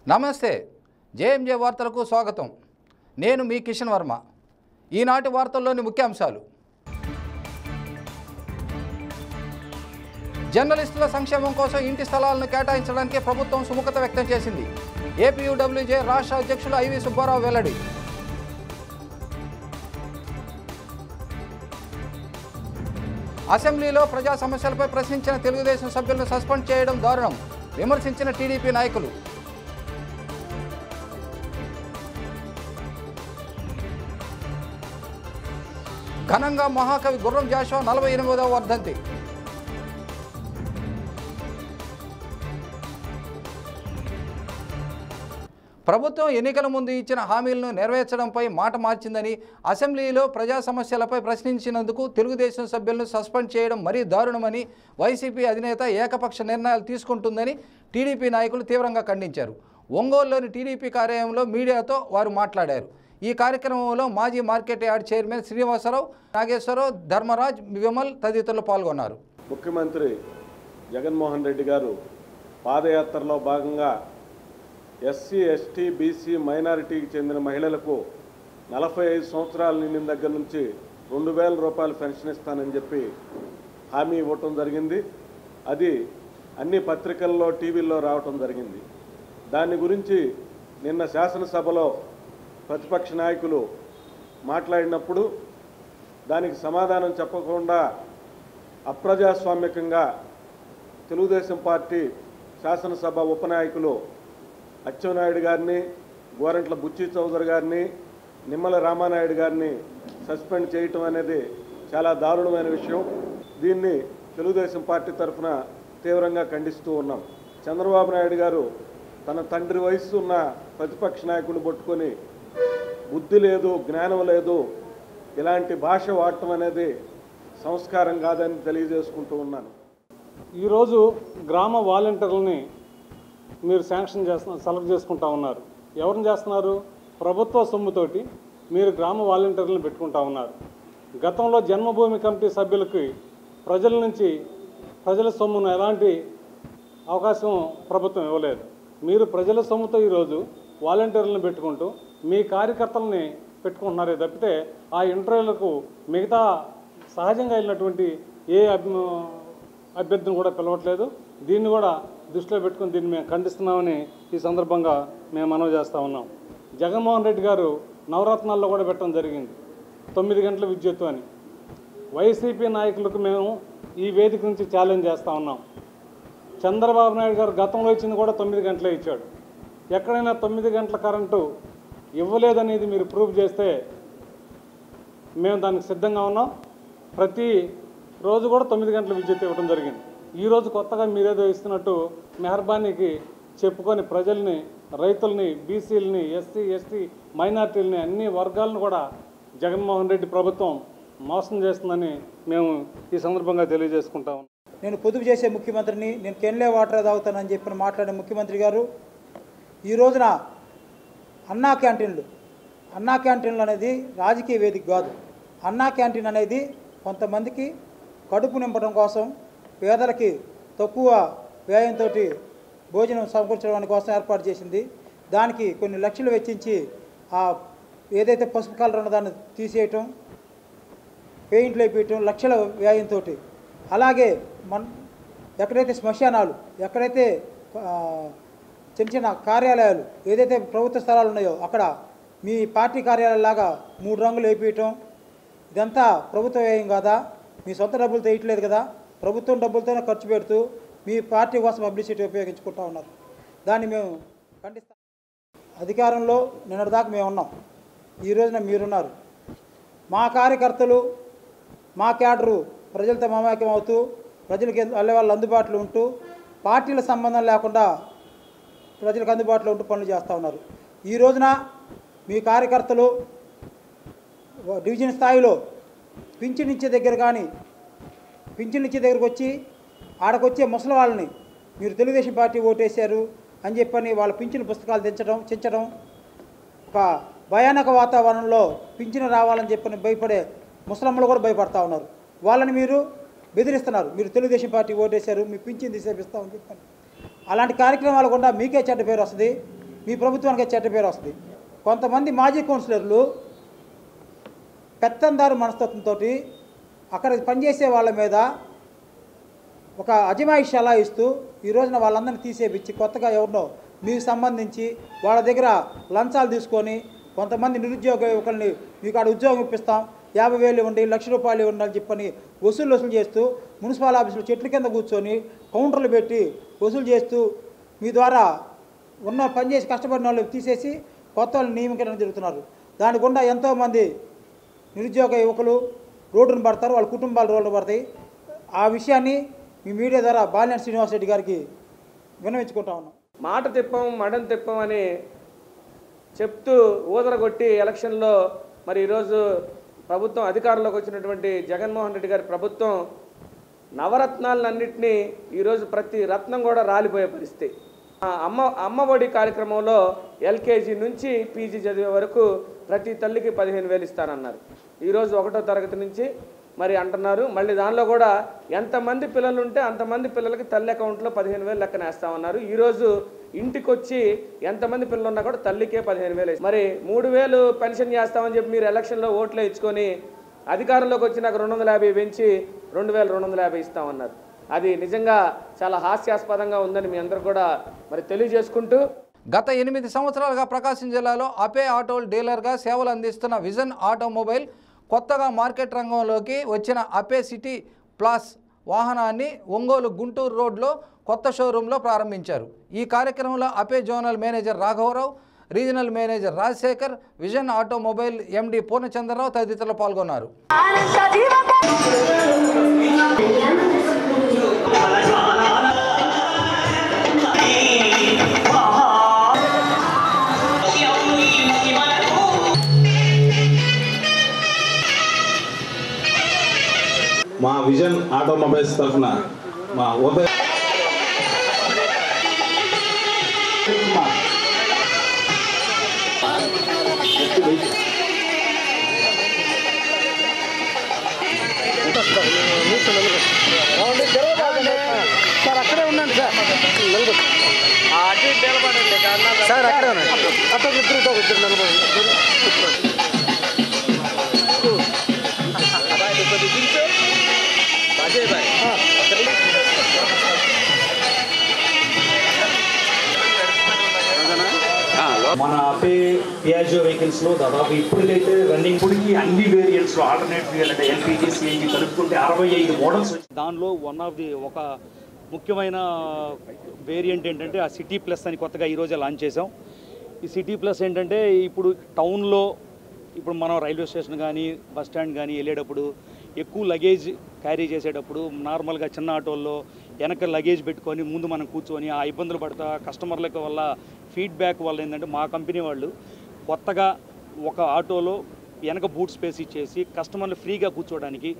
నమస్తే జేఎంజే వార్తలకు స్వాగతం నేను మీ కిషన్ వర్మ ఈనాటి వార్తల్లోని ముఖ్యాంశాలు జర్నలిస్టుల సంక్షేమం కోసం ఇంటి స్థలాలను కేటాయించడానికి ప్రభుత్వం సుముఖత వ్యక్తం చేసింది ఏపీయూడబ్ల్యూజే రాష్ట్ర అధ్యక్షులు ఐవి సుబ్బారావు వెల్లడి అసెంబ్లీలో ప్రజా సమస్యలపై ప్రశ్నించిన తెలుగుదేశం సభ్యులను సస్పెండ్ చేయడం దారుణం విమర్శించిన టీడీపీ నాయకులు ఘనంగా మహాకవి గుర్రం జాషువా నలభై ఎనిమిదవ వర్ధంతి ప్రభుత్వం ఎన్నికల ముందు ఇచ్చిన హామీలను నెరవేర్చడంపై మాట మార్చిందని అసెంబ్లీలో ప్రజా సమస్యలపై ప్రశ్నించినందుకు తెలుగుదేశం సభ్యులను సస్పెండ్ చేయడం మరీ దారుణమని వైసీపీ అధినేత ఏకపక్ష నిర్ణయాలు తీసుకుంటుందని టీడీపీ నాయకులు తీవ్రంగా ఖండించారు ఒంగోలులోని టీడీపీ కార్యాలయంలో మీడియాతో వారు మాట్లాడారు ఈ కార్యక్రమంలో మాజీ market yard chairman Srinivasarao Nageswararao Dharmaraj Vimal తదితరులు పాల్గొన్నారు ముఖ్యమంత్రి జగన్మోహన్ రెడ్డి గారు పాదయాత్రలో భాగంగా ఎస్సీ ఎస్టీ బీసీ మైనారిటీకి చెందిన మహిళలకు నలభై ఐదు సంవత్సరాలు నిండిన దగ్గర నుంచి రెండు వేల రూపాయలు పెన్షన్ ఇస్తానని చెప్పి హామీ ఇవ్వటం జరిగింది అది అన్ని పత్రికల్లో టీవీల్లో రావటం జరిగింది దాని గురించి నిన్న శాసనసభలో ప్రతిపక్ష నాయకులు మాట్లాడినప్పుడు దానికి సమాధానం చెప్పకుండా అప్రజాస్వామికంగా తెలుగుదేశం పార్టీ శాసనసభ ఉపనాయకులు అచ్చెన్నాయుడు గారిని గోరంట్ల బుచ్చి చౌదరి గారిని నిమ్మల రామానాయుడు గారిని సస్పెండ్ చేయటం అనేది చాలా దారుణమైన విషయం దీన్ని తెలుగుదేశం పార్టీ తరఫున తీవ్రంగా ఖండిస్తూ ఉన్నాం చంద్రబాబు నాయుడు గారు తన తండ్రి వయసు ఉన్న ప్రతిపక్ష నాయకుడిని పట్టుకొని బుద్ధి లేదు జ్ఞానం లేదు ఇలాంటి భాష వాడటం అనేది సంస్కారం కాదని తెలియజేసుకుంటూ ఉన్నాను ఈరోజు గ్రామ వాలంటీర్లని మీరు శాంక్షన్ చేస్తున్న సెలెక్ట్ చేసుకుంటా ఉన్నారు ఎవరిని చేస్తున్నారు ప్రభుత్వ సొమ్ముతోటి మీరు గ్రామ వాలంటీర్లను పెట్టుకుంటా ఉన్నారు గతంలో జన్మభూమి కమిటీ సభ్యులకి ప్రజల నుంచి ప్రజల సొమ్మును ఎలాంటి అవకాశం ప్రభుత్వం ఇవ్వలేదు మీరు ప్రజల సొమ్ముతో ఈరోజు వాలంటీర్లను పెట్టుకుంటూ మీ కార్యకర్తలని పెట్టుకుంటున్నారే తప్పితే ఆ ఇంటర్వ్యూలకు మిగతా సహజంగా వెళ్ళినటువంటి ఏ అభి అభ్యర్థిని కూడా పిలవట్లేదు దీన్ని కూడా దృష్టిలో పెట్టుకుని దీన్ని మేము ఖండిస్తున్నామని ఈ సందర్భంగా మేము మనవి చేస్తూ ఉన్నాం జగన్మోహన్ రెడ్డి గారు నవరత్నాల్లో కూడా పెట్టడం జరిగింది తొమ్మిది గంటల విద్యుత్తు అని వైసీపీ నాయకులకు మేము ఈ వేదిక నుంచి ఛాలెంజ్ చేస్తూ ఉన్నాం చంద్రబాబు నాయుడు గారు గతంలో ఇచ్చింది కూడా తొమ్మిది గంటలే ఇచ్చాడు ఎక్కడైనా తొమ్మిది గంటల కరెంటు ఇవ్వలేదనేది మీరు ప్రూవ్ చేస్తే మేము దానికి సిద్ధంగా ఉన్నాం ప్రతి రోజు కూడా తొమ్మిది గంటల విద్యుత్ ఇవ్వడం జరిగింది ఈరోజు కొత్తగా మీరేదో ఇస్తున్నట్టు మెహర్బానీకి చెప్పుకొని ప్రజల్ని రైతుల్ని బీసీలని ఎస్సీ ఎస్టీ మైనార్టీలని అన్ని వర్గాలను కూడా జగన్మోహన్ రెడ్డి ప్రభుత్వం మోసం చేస్తుందని మేము ఈ సందర్భంగా తెలియజేసుకుంటాం నేను పొదుపు చేసే ముఖ్యమంత్రిని నేను కెన్లే వాటర్ తాగుతానని చెప్పిన మాట్లాడే ముఖ్యమంత్రి గారు ఈ రోజున అన్నా క్యాంటీన్లు అన్నా క్యాంటీన్లు అనేది రాజకీయ వేదిక కాదు అన్నా క్యాంటీన్ అనేది కొంతమందికి కడుపు నింపడం కోసం పేదలకి తక్కువ వ్యయంతో భోజనం సమకూర్చడం కోసం ఏర్పాటు చేసింది దానికి కొన్ని లక్షలు వెచ్చించి ఆ ఏదైతే పసుపు కలర్ ఉన్న దాన్ని తీసేయటం పెయింట్లు వేపించడం లక్షల వ్యయంతో అలాగే మన ఎక్కడైతే శ్మశానాలు ఎక్కడైతే ఆ, చిన్న చిన్న కార్యాలయాలు ఏదైతే ప్రభుత్వ స్థలాలు ఉన్నాయో అక్కడ మీ పార్టీ కార్యాలయాలాగా మూడు రంగులు వేపించటం ఇదంతా ప్రభుత్వ వ్యయం కాదా మీ సొంత డబ్బులతో వేయట్లేదు కదా ప్రభుత్వం డబ్బులతోనే ఖర్చు పెడుతూ మీ పార్టీ కోసం పబ్లిసిటీ ఉపయోగించుకుంటా ఉన్నారు దాన్ని మేము ఖండిస్తాం అధికారంలో నిన్నటిదాకా మేము ఉన్నాం ఈ రోజున మీరున్నారు మా కార్యకర్తలు మా క్యాడరు ప్రజలతో మమేకం అవుతూ ప్రజలకి వాళ్ళ వాళ్ళు అందుబాటులో ఉంటూ పార్టీల సంబంధం లేకుండా ప్రజలకు అందుబాటులో ఉంటూ పనులు చేస్తూ ఉన్నారు ఈ రోజున మీ కార్యకర్తలు డివిజన్ స్థాయిలో పింఛన్ ఇచ్చే దగ్గర కానీ పింఛన్ ఇచ్చే దగ్గరకు వచ్చి ఆడకొచ్చే ముసలి వాళ్ళని మీరు తెలుగుదేశం పార్టీ ఓటేశారు అని చెప్పని వాళ్ళ పింఛన్ పుస్తకాలు దించడం చించడం ఒక భయానక వాతావరణంలో పింఛను రావాలని చెప్పని భయపడే ముసలమ్మలు కూడా భయపడతా ఉన్నారు వాళ్ళని మీరు బెదిరిస్తున్నారు మీరు తెలుగుదేశం పార్టీ ఓటేశారు మీ పింఛన్ తీసేపిస్తామని చెప్పని అలాంటి కార్యక్రమాలు కూడా మీకే చెడ్డ పేరు వస్తుంది మీ ప్రభుత్వానికి చెడ్డ పేరు వస్తుంది కొంతమంది మాజీ కౌన్సిలర్లు పెత్తందారు మనస్తత్వంతో అక్కడ పనిచేసే వాళ్ళ మీద ఒక అజమాయిషి అలా ఇస్తూ ఈ రోజున వాళ్ళందరినీ తీసేపిచ్చి కొత్తగా ఎవరినో మీకు సంబంధించి వాళ్ళ దగ్గర లంచాలు తీసుకొని కొంతమంది నిరుద్యోగ యువకుల్ని మీకు ఆడ ఉద్యోగం ఇప్పిస్తాం యాభై వేలు ఇవ్వండి లక్ష రూపాయలు ఇవ్వండి అని చెప్పని వసూలు వసూలు చేస్తూ మున్సిపల్ ఆఫీసులో చెట్ల కింద కూర్చొని కౌంటర్లు పెట్టి వసూలు చేస్తూ మీ ద్వారా ఉన్న పని చేసి కష్టపడిన వాళ్ళు తీసేసి కొత్త వాళ్ళు నియమించడం జరుగుతున్నారు దాని గుండా ఎంతోమంది నిరుద్యోగ యువకులు రోడ్డును పడతారు వాళ్ళ కుటుంబాలు రోడ్డు పడతాయి ఆ విషయాన్ని మీ మీడియా ద్వారా బాలినేని శ్రీనివాస్ రెడ్డి గారికి విన్నవించుకుంటా ఉన్నాం మాట తిప్పం మడం తిప్పం అని చెప్తూ ఊదరగొట్టి ఎలక్షన్లో మరి ఈరోజు ప్రభుత్వం అధికారంలోకి వచ్చినటువంటి జగన్మోహన్ రెడ్డి గారి ప్రభుత్వం నవరత్నాలన్నింటినీ ఈరోజు ప్రతి రత్నం కూడా రాలిపోయే పరిస్థితి ఆ అమ్మ అమ్మఒడి కార్యక్రమంలో ఎల్కేజీ నుంచి పీజీ చదివే వరకు ప్రతి తల్లికి పదిహేను వేలు ఇస్తానన్నారు ఈరోజు ఒకటో తరగతి నుంచి మరి అంటున్నారు మళ్ళీ దానిలో కూడా ఎంతమంది పిల్లలు ఉంటే అంతమంది పిల్లలకి తల్లి అకౌంట్లో పదిహేను వేలు లెక్కన వేస్తామన్నారు ఈరోజు ఇంటికి వచ్చి ఎంతమంది పిల్లలు ఉన్నా కూడా తల్లికే పదిహేను వేలు వేస్తారు. మరి మూడు వేలు పెన్షన్ చేస్తామని చెప్పి మీరు ఎలక్షన్లో ఓట్లు ఇచ్చుకొని అధికారంలోకి వచ్చి నాకు రెండు వందల యాభై పెంచి రెండు వేల రెండు వందల యాభై ఇస్తామన్నారు అది నిజంగా చాలా హాస్యాస్పదంగా ఉందని మీ అందరూ కూడా మరి తెలియజేసుకుంటూ గత ఎనిమిది సంవత్సరాలుగా ప్రకాశం జిల్లాలో అపే ఆటోల్ డీలర్గా సేవలు అందిస్తున్న విజన్ ఆటోమొబైల్ కొత్తగా మార్కెట్ రంగంలోకి వచ్చిన అపే సిటీ ప్లస్ వాహనాన్ని ఒంగోలు గుంటూరు రోడ్లో కొత్త షోరూంలో ప్రారంభించారు ఈ కార్యక్రమంలో అపే జోనల్ మేనేజర్ రాఘవరావు regional manager Rajasekhar Vision automobile MD Purnachandrarao తదితరులు పాల్గొన్నారు మా విజన్ ఆటోమొబైల్స్ తరఫున మా ఉదయ మన అపే పియాజో వెహికల్స్ లో దాదాపు ఇప్పటికైతే రన్నింగ్ ఇప్పటికి అన్ని వేరియంట్స్ లో ఆల్టర్నేట్ ఫ్యూయల్ అంటే ఎల్పిజి సిఎన్జి కలుపుకుంటే అరవై ఐదు మోడల్స్ దానిలో వన్ ఆఫ్ ది ఒక ముఖ్యమైన వేరియంట్ ఏంటంటే ఆ సిటీ ప్లస్ అని కొత్తగా ఈరోజే లాంచ్ చేసాం ఈ సిటీ ప్లస్ ఏంటంటే ఇప్పుడు టౌన్లో ఇప్పుడు మనం రైల్వే స్టేషన్ కానీ బస్ స్టాండ్ కానీ వెళ్ళేటప్పుడు ఎక్కువ లగేజ్ క్యారీ చేసేటప్పుడు నార్మల్గా చిన్న ఆటోల్లో వెనక లగేజ్ పెట్టుకొని ముందు మనం కూర్చొని ఆ ఇబ్బందులు పడతా కస్టమర్లకు వల్ల ఫీడ్బ్యాక్ వల్ల ఏంటంటే మా కంపెనీ వాళ్ళు కొత్తగా ఒక ఆటోలో వెనక బూట్ స్పేస్ ఇచ్చేసి కస్టమర్లు ఫ్రీగా కూర్చోవడానికి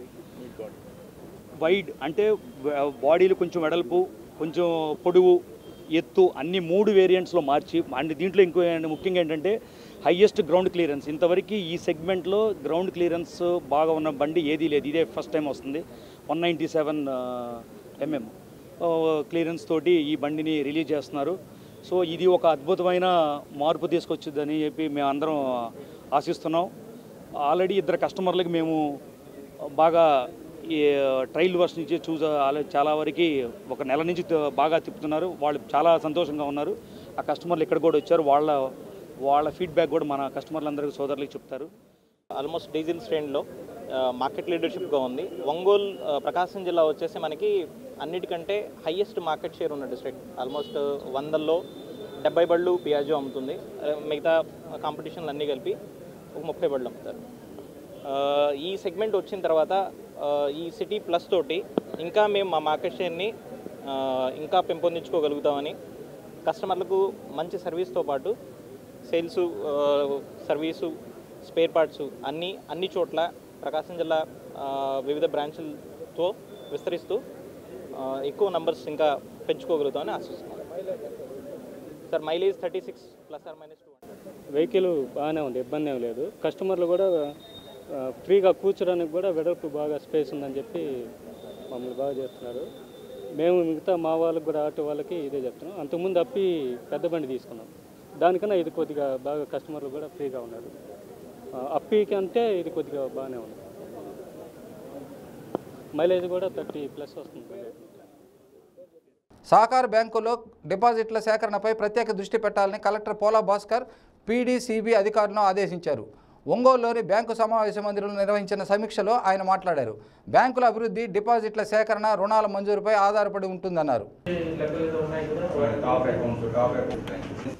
వైడ్ అంటే వ- బాడీలు కొంచెం వెడల్పు కొంచెం పొడవు ఎత్తు అన్ని మూడు వేరియంట్స్లో మార్చి అండ్ దీంట్లో ఇంకో ఏంటి- ముఖ్యంగా ఏంటంటే హయ్యెస్ట్ గ్రౌండ్ క్లియరెన్స్ ఇంతవరకు ఈ సెగ్మెంట్లో గ్రౌండ్ క్లియరెన్స్ బాగా ఉన్న బండి ఏదీ లేదు ఇదే ఫస్ట్ టైం వస్తుంది one ninety seven MM clearance తోటి ఈ బండిని రిలీజ్ చేస్తున్నారు సో ఇది ఒక అద్భుతమైన మార్పు తీసుకొచ్చుద్దని చెప్పి మేము అందరం ఆశిస్తున్నాం ఆల్రెడీ ఇద్దరు కస్టమర్లకి మేము బాగా ఈ ట్రయల్ వర్స్ నుంచి చూస ఆల్రెడీ చాలా వరకు ఒక నెల నుంచి త- బాగా తిప్పుతున్నారు వాళ్ళు చాలా సంతోషంగా ఉన్నారు ఆ కస్టమర్లు ఇక్కడ కూడా వచ్చారు వాళ్ళ వాళ్ళ ఫీడ్బ్యాక్ కూడా మన కస్టమర్లందరికీ సోదరులకు చెప్తారు ఆల్మోస్ట్ డీజిల్ స్టాండ్లో మార్కెట్ లీడర్షిప్గా ఉంది ఒంగోలు ఆ, ప్రకాశం జిల్లా వచ్చేసి మనకి అన్నిటికంటే హయ్యెస్ట్ మార్కెట్ షేర్ ఉన్న డిస్ట్రిక్ట్ ఆల్మోస్ట్ వందల్లో డెబ్బై బళ్ళు పియాజో అమ్ముతుంది ఆ, మిగతా కాంపిటీషన్లు అన్నీ కలిపి ఒక ముప్పై బళ్ళు అమ్ముతారు ఆ, ఈ సెగ్మెంట్ వచ్చిన తర్వాత ఆ, ఈ సిటీ ప్లస్ తోటి ఇంకా మేము మా మార్కెట్ షేర్ని ఆ, ఇంకా పెంపొందించుకోగలుగుతామని కస్టమర్లకు మంచి సర్వీస్తో పాటు సేల్స్ సర్వీసు స్పేర్ పార్ట్స్ అన్నీ అన్ని చోట్ల ప్రకాశం జిల్లా ఆ, వివిధ బ్రాంచులతో విస్తరిస్తూ ఆ, ఎక్కువ నంబర్స్ ఇంకా పెంచుకోగలుగుతామని ఆశిస్తున్నాం sir mileage thirty six plus or minus two vehicle బాగానే ఉంది ఇబ్బంది ఏం లేదు కస్టమర్లు కూడా ఆ, ఫ్రీగా కూర్చోడానికి కూడా వెడల్పు బాగా స్పేస్ ఉందని చెప్పి మమ్మల్ని బాగా చేస్తున్నారు మేము మిగతా మా వాళ్ళకి కూడా ఆటో వాళ్ళకి ఇదే చెప్తున్నాం అంతకుముందు అప్పి పెద్ద బండి తీసుకున్నాం దానికన్నా ఇది కొద్దిగా బాగా కస్టమర్లు కూడా ఫ్రీగా ఉన్నారు ఆ, అప్పీకి అంటే ఇది కొద్దిగా బాగానే ఉంది మైలేజ్ కూడా థర్టీ ప్లస్ వస్తుంది సహకార బ్యాంకుల్లో డిపాజిట్ల సేకరణపై ప్రత్యేక దృష్టి పెట్టాలని కలెక్టర్ పోలా భాస్కర్ పీడీసీబీ అధికారులను ఆదేశించారు ఒంగోలులోని బ్యాంకు సమావేశ మందిరంలో నిర్వహించిన సమీక్షలో ఆయన మాట్లాడారు బ్యాంకుల అభివృద్ధి డిపాజిట్ల సేకరణ రుణాల మంజూరుపై ఆధారపడి ఉంటుందన్నారు టాప్ అకౌంట్స్ టాప్ అకౌంట్స్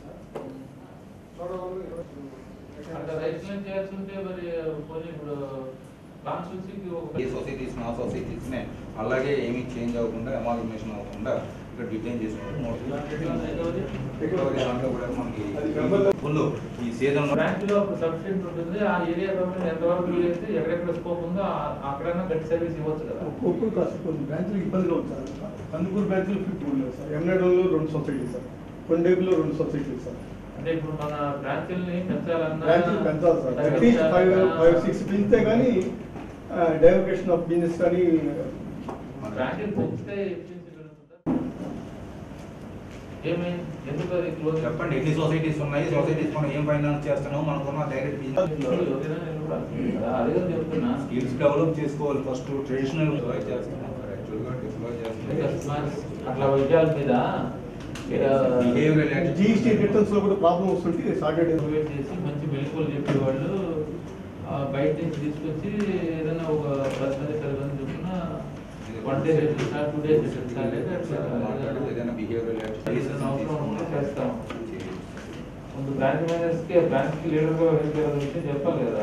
ఈ సొసైటీస్ నా సొసైటీస్ నే అలాగే ఏమీ చేంజ్ అవ్వకుండా అమాల్గమేషన్ అవ్వకుండా ఇక్కడ డిజైన్ చేసుకుంటే రికవరీ దాంట్లో కూడా మనకి ఫుల్ ఈ సీజన్ బ్యాంకులో సబ్సిడీ ఉంటుంది ఆ ఏరియా గవర్నమెంట్ ఎంతవరకు వీలైతే ఎక్కడెక్కడ స్కోప్ ఉందో ఆ- అక్కడైనా గట్టి సర్వీస్ ఇవ్వచ్చు కదా ఒక్కొక్కరు కాస్త కొన్ని బ్రాంచ్లు ఇబ్బందిగా ఉంది సార్ కందుకూరు బ్రాంచ్లో ఫిఫ్టీ ఉండలేదు సార్ ఎంగడోలో రెండు సొసైటీలు సార్ కొండేపులో రెండు సొసైటీలు సార్ అంటే ఇప్పుడు మన బ్రాంచుల్ని పెంచాలన్నా బ్రాంచ్లు పెంచాలి sir at least five five six పెంచితే కానీ డైవర్కేషన్ ఆఫ్ బిజినెస్ కానీ బ్రాంచులు పెంచితే efficiency పెరుగుతుందా? ఏమైంది ఎందుకు అది క్లోజ్ చెప్పండి ఎన్ని సొసైటీస్ ఉన్నాయి సొసైటీస్ మనం ఏం ఫైనాన్స్ చేస్తున్నాం మనకున్న డైరెక్ట్ అదే చెప్తున్నా స్కిల్స్ డెవలప్ చేసుకోవాలి ఫస్ట్ ట్రెడిషనల్ చేస్తున్నాం సార్ యాక్చువల్గా డిప్లాయ్ చేస్తున్నాం అట్లా విషయాల మీద బిహేవియర్ జీఎస్టీ రిటర్న్స్ లో కూడా ప్రాబ్లం వస్తుంటే సాటర్డే ప్రొవైడ్ చేసి మంచి మెలకువలు చెప్పేవాళ్ళు ఆ, బయట నుంచి తీసుకొచ్చి ఏదైనా ఒక పది మంది పది మంది చొప్పున వన్ డే రేట్ ఇస్తా టూ డేస్ ఇస్తా లేదా అట్లా ఏదైనా బిహేవియర్ ఏదైనా అవసరం ఉంటే చేస్తాం ముందు బ్రాంచ్ మేనేజర్స్కి బ్రాంచ్కి లీడర్గా వ్యవహరించాలని విషయం చెప్పాలి కదా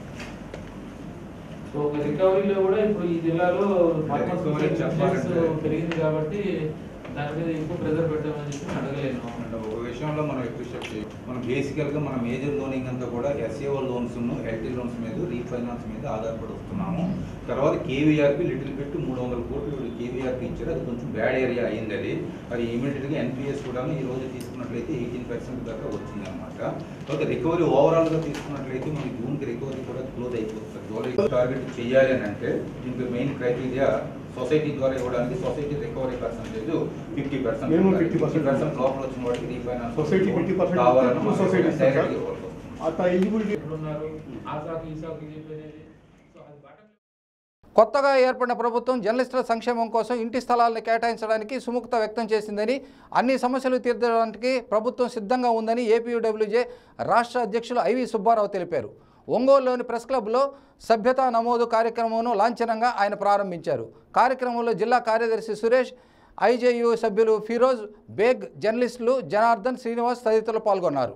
సో ఒక రికవరీలో కూడా ఇప్పుడు ఈ జిల్లాలో Recovery చెప్పాలంటే- పెరిగింది కాబట్టి దాని మీద ఎక్కువ ప్రెజర్ పెట్టామని చెప్పి అడగలేను అండ్ ఒక విషయంలో మనం అప్రిషియేట్ చేయాలి మనం బేసికల్గా మన మేజర్ లోనింగ్ అంతా కూడా ఎస్ఏఓ లోన్స్ ఎల్టీ లోన్స్ మీద రీఫైనాన్స్ మీద ఆధారపడి వస్తున్నాము తర్వాత కేవీఆర్పి లిటిల్ బిట్ మూడు వందల కోట్లు కేవీఆర్పి ఇచ్చారు అది కొంచెం బ్యాడ్ ఏరియా అయింది అది అది ఇమీడియట్గా ఎన్పిఎస్ కూడా ఈ రోజు తీసుకున్నట్లయితే ఎయిటీన్ పర్సెంట్ దాకా వచ్చింది అనమాట తర్వాత రికవరీ ఓవరాల్గా తీసుకున్నట్లయితే మనకి జూన్కి రికవరీ కూడా క్లోజ్ అయిపోతుంది జూలై టార్గెట్ చేయాలి అని అంటే దీనికి మెయిన్ క్రైటీరియా సొసైటీ ద్వారా ఇవ్వడానికి society recovery percentage fifty percent Minimum 50% percent లోపల వచ్చిన వాటికి రీఫైనాన్స్ సొసైటీ ఫిఫ్టీ పర్సెంట్ కావాలని టూ సొసైటీస్ సార్ డైరెక్ట్గా ఇవ్వాలి. అట్లా ఎలిజిబిలిటీ ఎట్లున్నారు ఆ సాకు ఈ సాకు చెప్పేది సో అది బటన్ కొత్తగా ఏర్పడిన ప్రభుత్వం జర్నలిస్టుల సంక్షేమం కోసం ఇంటి స్థలాలను కేటాయించడానికి సుముఖత వ్యక్తం చేసిందని అన్ని సమస్యలు తీర్చడానికి ప్రభుత్వం సిద్ధంగా ఉందని ఏపీయూడబ్ల్యూజే రాష్ట్ర అధ్యక్షులు ఐవి సుబ్బారావు తెలిపారు ఒంగోలులోని ప్రెస్ క్లబ్లో సభ్యతా నమోదు కార్యక్రమంను లాంఛనంగా ఆయన ప్రారంభించారు కార్యక్రమంలో జిల్లా కార్యదర్శి సురేష్ ఐజేయు సభ్యులు ఫిరోజ్ బేగ్ జర్నలిస్టులు జనార్దన్ శ్రీనివాస్ తదితరులు పాల్గొన్నారు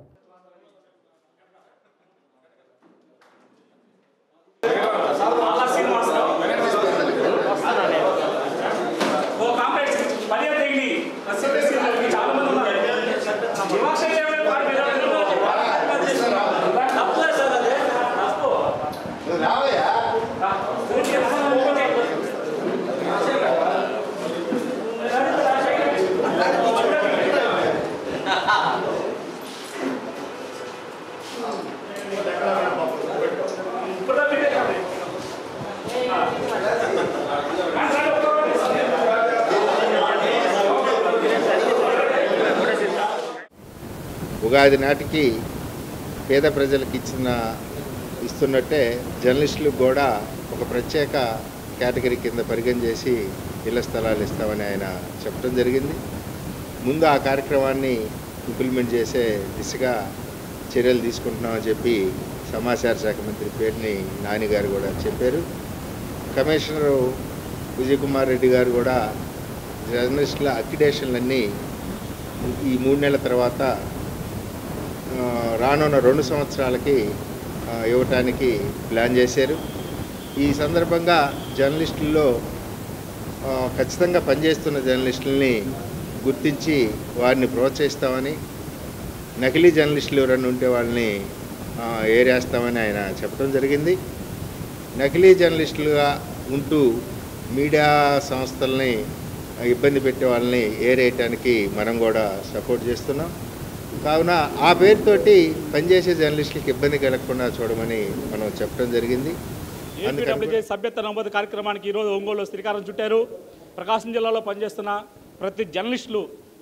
ఉగాది నాటికి పేద ప్రజలకు ఇచ్చిన ఇస్తున్నట్టే జర్నలిస్టులకు కూడా ఒక ప్రత్యేక కేటగిరీ కింద పరిగణ చేసి ఇళ్ల స్థలాలు ఇస్తామని ఆయన చెప్పడం జరిగింది ముందు ఆ కార్యక్రమాన్ని ఇంప్లిమెంట్ చేసే దిశగా చర్యలు తీసుకుంటున్నామని చెప్పి సమాచార శాఖ మంత్రి పేరుని నాని గారు కూడా చెప్పారు కమిషనరు విజయ్ కుమార్ రెడ్డి గారు కూడా జర్నలిస్టుల అక్రిడేషన్లన్నీ ఈ మూడు నెలల తర్వాత ఆ, రానున్న రెండు సంవత్సరాలకి ఆ, ఇవ్వటానికి ప్లాన్ చేశారు ఈ సందర్భంగా జర్నలిస్టుల్లో ఆ, ఖచ్చితంగా పనిచేస్తున్న జర్నలిస్టులని గుర్తించి వారిని ప్రోత్సహిస్తామని నకిలీ జర్నలిస్టులు ఎవరైనా ఉంటే వాళ్ళని ఆ, ఏరేస్తామని ఆయన చెప్పడం జరిగింది నకిలీ జర్నలిస్టులుగా ఉంటూ మీడియా సంస్థల్ని ఇబ్బంది పెట్టే వాళ్ళని ఏరేయటానికి మనం కూడా సపోర్ట్ చేస్తున్నాం కావున ఆ పేరుతోటి పనిచేసే జర్నలిస్టులకు ఇబ్బంది కలగకుండా చూడమని మనం చెప్పడం జరిగింది అందుకని ఏపీడబ్ల్యూజే సభ్యత్వ నమోదు కార్యక్రమానికి ఈరోజు ఒంగోలులో శ్రీకారం చుట్టారు ప్రకాశం జిల్లాలో పనిచేస్తున్న ప్రతి జర్నలిస్టులు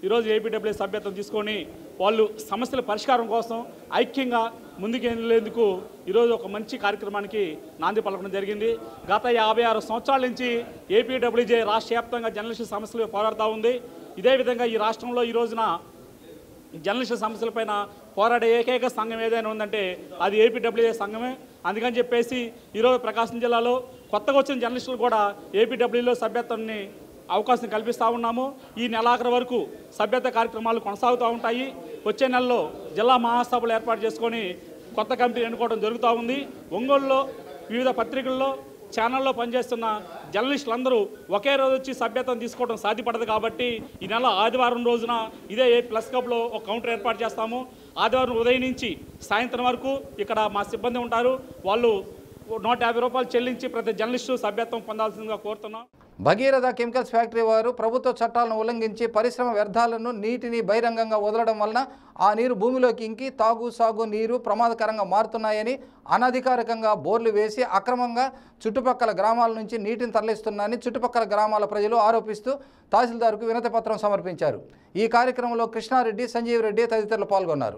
ఈరోజు ఏపీడబ్ల్యూ సభ్యత్వం తీసుకొని వాళ్ళు సమస్యల పరిష్కారం కోసం ఐక్యంగా ముందుకెళ్ళేందుకు ఈరోజు ఒక మంచి కార్యక్రమానికి నాంది పలకడం జరిగింది గత యాభై ఆరు సంవత్సరాల నుంచి ఏపీడబ్ల్యూజే రాష్ట్ర వ్యాప్తంగా జర్నలిస్టు సమస్యలు పోరాడుతూ ఉంది ఇదే విధంగా ఈ రాష్ట్రంలో ఈ రోజున జర్నలిస్టు సమస్యలపైన పోరాడే ఏకైక సంఘం ఏదైనా ఉందంటే అది ఏపీడబ్ల్యూఏ సంఘమే అందుకని చెప్పేసి ఈరోజు ప్రకాశం జిల్లాలో కొత్తగా వచ్చిన జర్నలిస్టులు కూడా ఏపీడబ్ల్యూలో సభ్యత్వాన్ని అవకాశం కల్పిస్తూ ఉన్నాము ఈ నెలాఖరు వరకు సభ్యత కార్యక్రమాలు కొనసాగుతూ ఉంటాయి వచ్చే నెలలో జిల్లా మహాసభలు ఏర్పాటు చేసుకొని కొత్త కమిటీ ఎన్నుకోవడం జరుగుతూ ఉంది ఒంగోలులో వివిధ పత్రికల్లో ఛానల్లో పనిచేస్తున్న జర్నలిస్టులందరూ ఒకే రోజు వచ్చి సభ్యత్వం తీసుకోవడం సాధ్యపడదు కాబట్టి ఈ నెల ఆదివారం రోజున ఇదే ఏ ప్లస్ క్లబ్లో ఒక కౌంటర్ ఏర్పాటు చేస్తాము ఆదివారం ఉదయం నుంచి సాయంత్రం వరకు ఇక్కడ మా సిబ్బంది ఉంటారు వాళ్ళు నూట యాభై రూపాయలు చెల్లించి ప్రతి జర్నలిస్టు సభ్యత్వం పొందాల్సిందిగా కోరుతున్నాం భగీరథ కెమికల్స్ ఫ్యాక్టరీ వారు ప్రభుత్వ చట్టాలను ఉల్లంఘించి పరిశ్రమ వ్యర్థాలను నీటిని బహిరంగంగా వదలడం వలన ఆ నీరు భూమిలోకి ఇంకి తాగు సాగు నీరు ప్రమాదకరంగా మారుతున్నాయని అనధికారికంగా బోర్లు వేసి అక్రమంగా చుట్టుపక్కల గ్రామాల నుంచి నీటిని తరలిస్తున్నారని చుట్టుపక్కల గ్రామాల ప్రజలు ఆరోపిస్తూ తహసీల్దార్కు వినతి పత్రం సమర్పించారు ఈ కార్యక్రమంలో కృష్ణారెడ్డి సంజీవ్ రెడ్డి తదితరులు పాల్గొన్నారు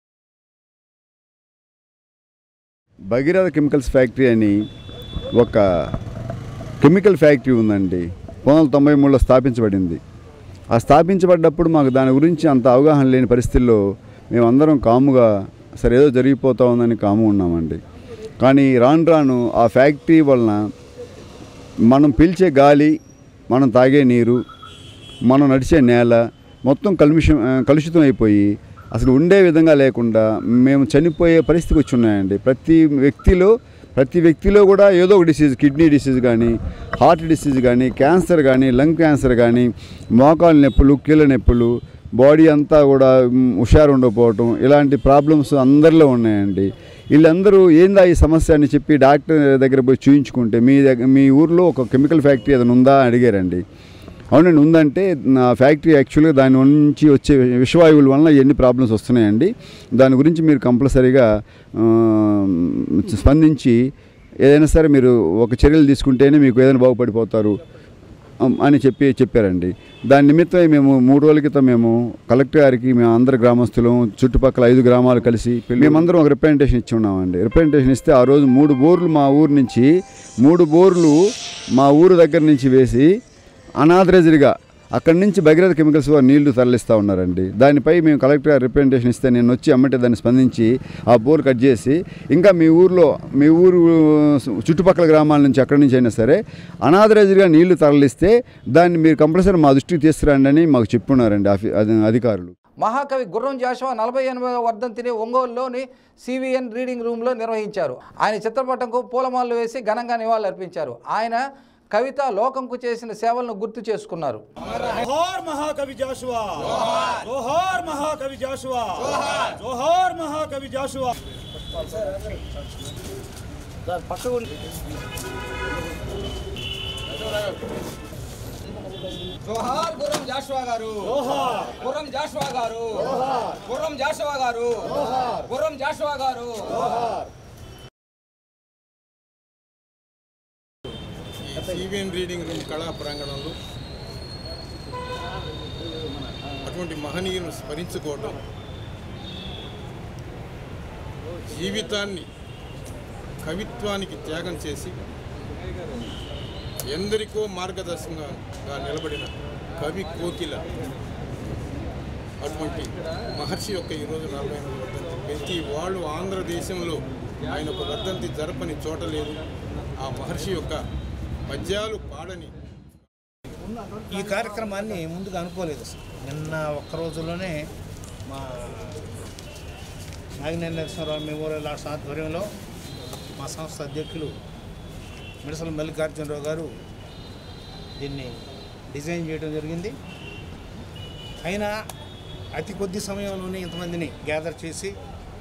భగీరథ కెమికల్స్ ఫ్యాక్టరీ అని ఒక కెమికల్ ఫ్యాక్టరీ ఉందండి పంతొమ్మిది వందల తొంభై మూడులో స్థాపించబడింది ఆ స్థాపించబడ్డప్పుడు మాకు దాని గురించి అంత అవగాహన లేని పరిస్థితుల్లో మేమందరం కాముగా సరే ఏదో జరిగిపోతా ఉందని కాము ఉన్నామండి కానీ రాను రాను ఆ ఫ్యాక్టరీ వలన మనం పీల్చే గాలి మనం తాగే నీరు మనం నడిచే నేల మొత్తం కలుషం కలుషితం అయిపోయి అసలు ఉండే విధంగా లేకుండా మేము చనిపోయే పరిస్థితికి వచ్చి ఉన్నాయండి ప్రతి వ్యక్తిలో ప్రతి వ్యక్తిలో కూడా ఏదో ఒక డిసీజ్ కిడ్నీ డిసీజ్ కానీ హార్ట్ డిసీజ్ కానీ క్యాన్సర్ కానీ లంగ్ క్యాన్సర్ కానీ మోకాలు నొప్పులు కీళ్ళ నొప్పులు బాడీ అంతా కూడా మ్, హుషారు ఉండకపోవటం ఇలాంటి ప్రాబ్లమ్స్ అందరిలో ఉన్నాయండి వీళ్ళందరూ ఏందా ఈ సమస్య అని చెప్పి డాక్టర్ దగ్గర పోయి చూయించుకుంటే మీ దగ్గర మీ ఊర్లో ఒక కెమికల్ ఫ్యాక్టరీ ఏదైనా ఉందా అని అడిగారండి అవునండి ఉందంటే నా ఫ్యాక్టరీ యాక్చువల్గా దాని నుంచి వచ్చే విషవాయువుల వలన ఎన్ని ప్రాబ్లమ్స్ వస్తున్నాయండి దాని గురించి మీరు కంపల్సరీగా ఆ, స్పందించి ఏదైనా సరే మీరు ఒక చర్యలు తీసుకుంటేనే మీకు ఏదైనా బాగుపడిపోతారు అమ్, అని చెప్పి చెప్పారండి దాని నిమిత్తమై మేము మూడు రోజుల క్రితం మేము కలెక్టర్ గారికి మేము అందరు గ్రామస్తులం చుట్టుపక్కల ఐదు గ్రామాలు కలిసి మేమందరం ఒక రిప్రజెంటేషన్ ఇచ్చి ఉన్నామండి రిప్రజెంటేషన్ ఇస్తే ఆ రోజు మూడు బోర్లు మా ఊరు నుంచి మూడు బోర్లు మా ఊరు దగ్గర నుంచి వేసి అనాథరైజ్డ్గా అక్కడి నుంచి భగీరథ కెమికల్స్ వారు నీళ్లు తరలిస్తూ ఉన్నారండి దానిపై మేము కలెక్టర్ గారు రిప్రజెంటేషన్ ఇస్తే నేను వచ్చి అమ్మటే దాన్ని స్పందించి ఆ బోర్ కట్ చేసి ఇంకా మీ ఊర్లో మీ ఊరు చుట్టుపక్కల గ్రామాల నుంచి అక్కడి నుంచి అయినా సరే అనాథరైజ్డ్గా నీళ్లు తరలిస్తే దాన్ని మీరు కంపల్సరీ మా దృష్టికి తీసుకురండి అని మాకు చెప్పున్నారండి ఆఫీ అధి- అధికారులు మహాకవి గుర్రం జాషువా నలభై ఎనిమిదవ వర్ధంతిని ఒంగోలులోని సివిఎన్ రీడింగ్ రూమ్లో నిర్వహించారు ఆయన చిత్రపటంకు పూలమాలలు వేసి ఘనంగా నివాళులర్పించారు ఆయన కవిత లోకంకు చేసిన సేవలను గుర్తు చేసుకున్నారు జోహార్ మహాకవి జాషువా జోహార్ మహాకవి జాషువా జోహార్ మహాకవి జాషువా జోహార్ గుర్రం జాషువా గారు జోహార్. గుర్రం జాషువా గారు గుర్రం జాషువా గారు గుర్రం జాషువా గారు సివిఎన్ రీడింగ్ రూమ్ కళా ప్రాంగణంలో అటువంటి మహనీయులను స్మరించుకోవటం జీవితాన్ని కవిత్వానికి త్యాగం చేసి ఎందరికో మార్గదర్శకంగా నిలబడిన కవి కోకిల అటువంటి మహర్షి యొక్క ఈరోజు నలభై ఎనిమిది వర్ధంతి ప్రతి వాళ్ళు ఆంధ్రదేశంలో ఆయన ఒక వర్ధంతి జరపని చోట లేదు ఆ మహర్షి యొక్క పద్యాలు పాడని ఈ కార్యక్రమాన్ని ముందుగా అనుకోలేదు అసలు నిన్న ఒక్క రోజులోనే మా నాగినేని నరసింహరావు మెమోరియల్ ఆర్ట్స్ ఆధ్వర్యంలో మా సంస్థ అధ్యక్షులు మిడసల మల్లికార్జునరావు గారు దీన్ని డిజైన్ చేయడం జరిగింది అయినా అతి కొద్ది సమయంలోనే ఇంతమందిని గ్యాదర్ చేసి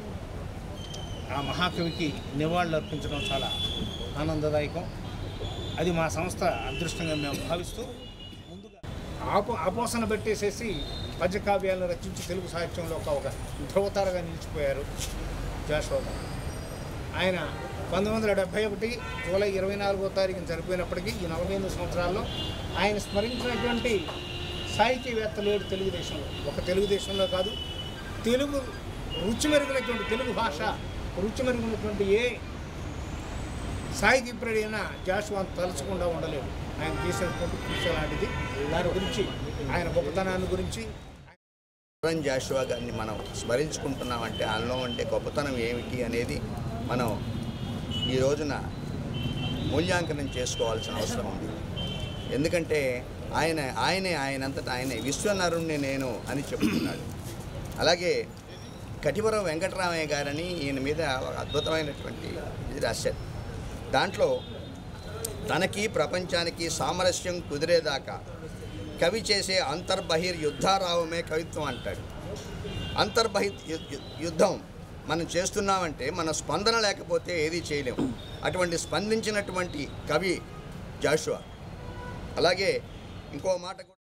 ఆ మహాకవికి నివాళులు అర్పించడం చాలా ఆనందదాయకం అది మా సంస్థ అదృష్టంగా మేము భావిస్తూ ముందుగా ఆపో ఆపోసన పెట్టేసేసి పద్యకావ్యాలను రచించి తెలుగు సాహిత్యంలో ఒక ఒక ధ్రువతారగా నిలిచిపోయారు జాషువా గారు. ఆయన పంతొమ్మిది వందల డెబ్భై ఒకటి జూలై ఇరవై నాలుగో తారీఖున చనిపోయినప్పటికీ ఈ నలభై ఎనిమిది సంవత్సరాల్లో ఆయన స్మరించినటువంటి సాహితీవేత్త లేడు తెలుగుదేశంలో ఒక తెలుగుదేశంలో కాదు తెలుగు రుచి మెరుగునటువంటి తెలుగు భాష రుచి మెరుగునటువంటి ఏ సాహితీప్రుడైనా జాషువాన్ తలుచకుండా ఉండలేడు ఆయన చేసినటువంటి కృషి లాంటిది దాని గురించి ఆయన గొప్పతనాన్ని గురించి రన్ జాషువా గారిని మనం స్మరించుకుంటున్నామంటే ఆయనలో ఉండే గొప్పతనం ఏమిటి అనేది మనం ఈ రోజున మూల్యాంకనం చేసుకోవాల్సిన అవసరం ఉంది ఎందుకంటే ఆయన ఆయనే ఆయనంతటా ఆయనే విశ్వనరుణ్ణి నేను అని చెప్తున్నాడు అలాగే కటివరం వెంకటరామయ్య గారని ఈయన మీద ఒక అద్భుతమైనటువంటి ఇది రాశారు దాంట్లో తనకి ప్రపంచానికి సామరస్యం కుదిరేదాకా కవి చేసే అంతర్బహిర్ యుద్ధారావమే కవిత్వం అంటాడు అంతర్బహి యు- యు- యుద్ధం మనం చేస్తున్నామంటే మన స్పందన లేకపోతే ఏది చేయలేము అటువంటి స్పందించినటువంటి కవి జాషువా అలాగే ఇంకో మాట కూడా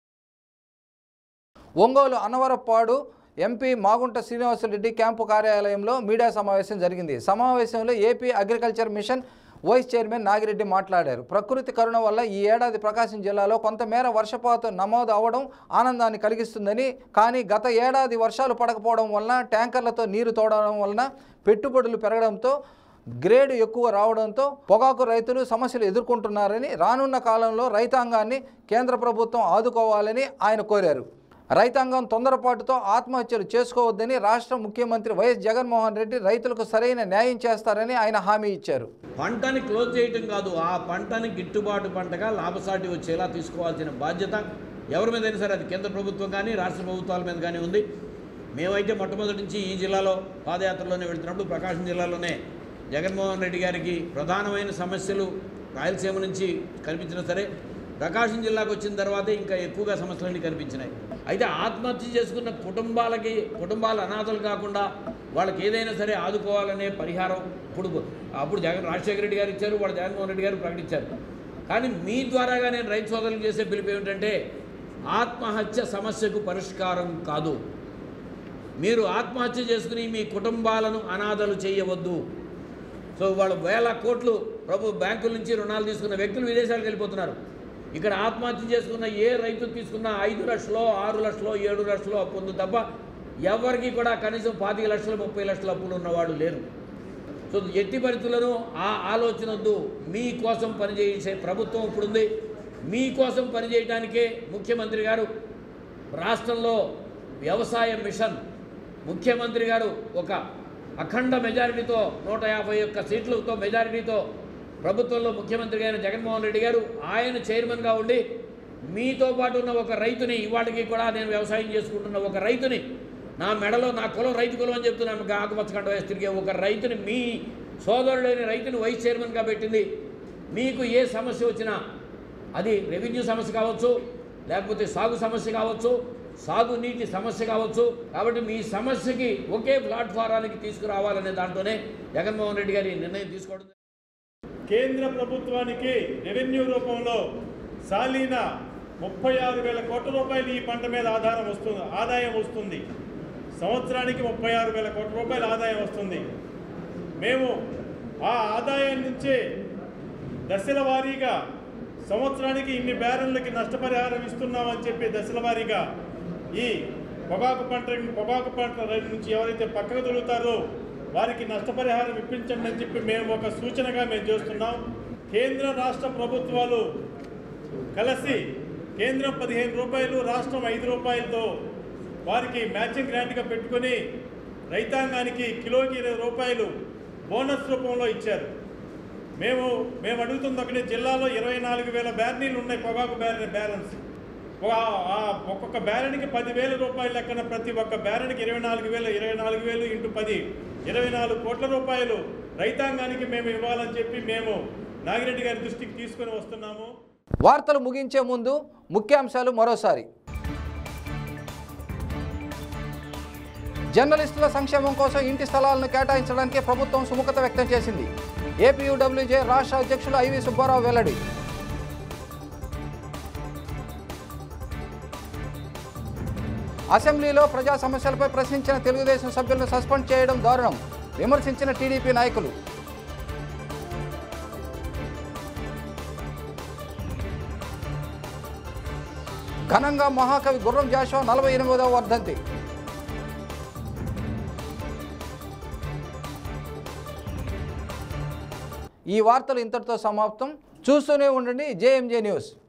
ఒంగోలు అన్నవరపాడు ఎంపీ మాగుంట శ్రీనివాసరెడ్డి క్యాంపు కార్యాలయంలో మీడియా సమావేశం జరిగింది సమావేశంలో AP agriculture mission vice chairman Nagireddy మాట్లాడారు ప్రకృతి కరుణ వల్ల ఈ ఏడాది ప్రకాశం జిల్లాలో కొంతమేర వర్షపాతం నమోదు అవ్వడం ఆనందాన్ని కలిగిస్తుందని కానీ గత ఏడాది వర్షాలు పడకపోవడం వలన ట్యాంకర్లతో నీరు తోడడం వలన పెట్టుబడులు పెరగడంతో గ్రేడ్ ఎక్కువ రావడంతో పొగాకు రైతులు సమస్యలు ఎదుర్కొంటున్నారని రానున్న కాలంలో రైతాంగాన్ని కేంద్ర ప్రభుత్వం ఆదుకోవాలని ఆయన కోరారు రైతాంగం తొందరపాటుతో ఆత్మహత్యలు చేసుకోవద్దని రాష్ట్ర ముఖ్యమంత్రి వైఎస్ జగన్మోహన్ రెడ్డి రైతులకు సరైన న్యాయం చేస్తారని ఆయన హామీ ఇచ్చారు పంటని క్లోజ్ చేయటం కాదు ఆ పంటని గిట్టుబాటు పంటగా లాభసాటి వచ్చేలా తీసుకోవాల్సిన బాధ్యత ఎవరి మీదైనా సరే అది కేంద్ర ప్రభుత్వం కానీ రాష్ట్ర ప్రభుత్వాల మీద కానీ ఉంది మేమైతే మొట్టమొదటి నుంచి ఈ జిల్లాలో పాదయాత్రలోనే వెళ్తున్నప్పుడు ప్రకాశం జిల్లాలోనే జగన్మోహన్ రెడ్డి గారికి ప్రధానమైన సమస్యలు రాయలసీమ నుంచి కనిపించినా సరే ప్రకాశం జిల్లాకు వచ్చిన తర్వాతే ఇంకా ఎక్కువగా సమస్యలన్నీ కనిపించినాయి అయితే ఆత్మహత్య చేసుకున్న కుటుంబాలకి కుటుంబాలు అనాథలు కాకుండా వాళ్ళకి ఏదైనా సరే ఆదుకోవాలనే పరిహారం ఇప్పుడు అప్పుడు జగన్ రాజశేఖర రెడ్డి గారు ఇచ్చారు వాళ్ళు జగన్మోహన్ రెడ్డి గారు ప్రకటించారు కానీ మీ ద్వారాగా నేను రైతు సోదరులు చేసే పిలుపు ఏమిటంటే ఆత్మహత్య సమస్యకు పరిష్కారం కాదు మీరు ఆత్మహత్య చేసుకుని మీ కుటుంబాలను అనాథలు చేయవద్దు సో వాళ్ళు వేల కోట్లు ప్రభు బ్యాంకుల నుంచి రుణాలు తీసుకున్న వ్యక్తులు విదేశాలకు వెళ్ళిపోతున్నారు ఇక్కడ ఆత్మహత్య చేసుకున్న ఏ రైతు తీసుకున్న ఐదు లక్షలో ఆరు లక్షలో ఏడు లక్షలో అప్పు ఉంది తప్ప ఎవరికి కూడా కనీసం పాతిక లక్షలు ముప్పై లక్షల అప్పులు ఉన్నవాడు లేరు సో ఎట్టి పరిస్థితులను ఆ ఆలోచన వద్దు మీకోసం పనిచేసే ప్రభుత్వం ఇప్పుడుంది మీకోసం పనిచేయడానికే ముఖ్యమంత్రి గారు రాష్ట్రంలో వ్యవసాయ మిషన్ ముఖ్యమంత్రి గారు ఒక అఖండ మెజారిటీతో నూట యాభై ఒక్క సీట్లతో మెజారిటీతో ప్రభుత్వంలో ముఖ్యమంత్రి అయిన జగన్మోహన్ రెడ్డి గారు ఆయన చైర్మన్గా ఉండి మీతో పాటు ఉన్న ఒక రైతుని ఇవాటికి కూడా నేను వ్యవసాయం చేసుకుంటున్న ఒక రైతుని నా మెడలో నా కులం రైతు కులం అని చెప్తున్నాను మీకు ఆకుపచ్చ కంట వేసి తిరిగే ఒక రైతుని మీ సోదరుడైన రైతుని వైస్ చైర్మన్గా పెట్టింది మీకు ఏ సమస్య వచ్చినా అది రెవెన్యూ సమస్య కావచ్చు లేకపోతే సాగు సమస్య కావచ్చు సాగునీటి సమస్య కావచ్చు కాబట్టి మీ సమస్యకి ఒకే ప్లాట్ఫారానికి తీసుకురావాలనే దాంట్లోనే జగన్మోహన్ రెడ్డి గారి నిర్ణయం తీసుకోవడం కేంద్ర ప్రభుత్వానికి రెవెన్యూ రూపంలో సాలీన ముప్పై ఆరు వేల కోట్ల రూపాయలు ఈ పంట మీద ఆధారం వస్తుంది ఆదాయం వస్తుంది సంవత్సరానికి ముప్పై ఆరు వేల కోట్ల రూపాయల ఆదాయం వస్తుంది మేము ఆ ఆదాయం నుంచే దశల వారీగా సంవత్సరానికి ఇన్ని బ్యారెన్లకి నష్టపరిహారం ఇస్తున్నామని చెప్పి దశల వారీగా ఈ పొగాకు పంట పొగాకు పంట నుంచి ఎవరైతే పక్కకు తొలుగుతారో వారికి నష్టపరిహారం ఇప్పించండి అని చెప్పి మేము ఒక సూచనగా మేము చేస్తున్నాం కేంద్ర రాష్ట్ర ప్రభుత్వాలు కలిసి కేంద్రం పదిహేను రూపాయలు రాష్ట్రం ఐదు రూపాయలతో వారికి మ్యాచింగ్ గ్రాంట్గా పెట్టుకొని రైతాంగానికి కిలోకి ఇరవై రూపాయలు బోనస్ రూపంలో ఇచ్చారు మేము మేము అడుగుతుంది ఒకటి జిల్లాలో ఇరవై నాలుగు వేల బ్యారనీలు ఉన్నాయి పొగాకు బ్యార బ్యాలెన్స్ ఒక- ఆ ఒక్కొక్క బ్యారెన్కి పదివేల రూపాయల లెక్కన ప్రతి ఒక్క బ్యారెన్కి ఇరవై నాలుగు వేలు ఇరవై నాలుగు వేలు ఇంటూ పది ఇరవై నాలుగు కోట్ల రూపాయలు రైతాంగానికి మేము ఇవ్వాలని చెప్పి మేము నాగిరెడ్డి గారి దృష్టికి తీసుకొని వస్తున్నాము వార్తలు ముగించే ముందు ముఖ్యాంశాలు మరోసారి జర్నలిస్టుల సంక్షేమం కోసం ఇంటి స్థలాలను కేటాయించడానికి ప్రభుత్వం సుముఖత వ్యక్తం చేసింది ఏపీయూడబ్ల్యూజే రాష్ట్ర అధ్యక్షులు ఐవి సుబ్బారావు వెల్లడి అసెంబ్లీలో ప్రజా సమస్యలపై ప్రశ్నించిన తెలుగుదేశం సభ్యులను సస్పెండ్ చేయడం దారుణం విమర్శించిన టీడీపీ నాయకులు ఘనంగా మహాకవి గుర్రం జాషువా నలభై ఎనిమిదవ వర్ధంతి ఈ వార్తలు ఇంతటితో సమాప్తం చూస్తూనే ఉండండి జేఎంజే న్యూస్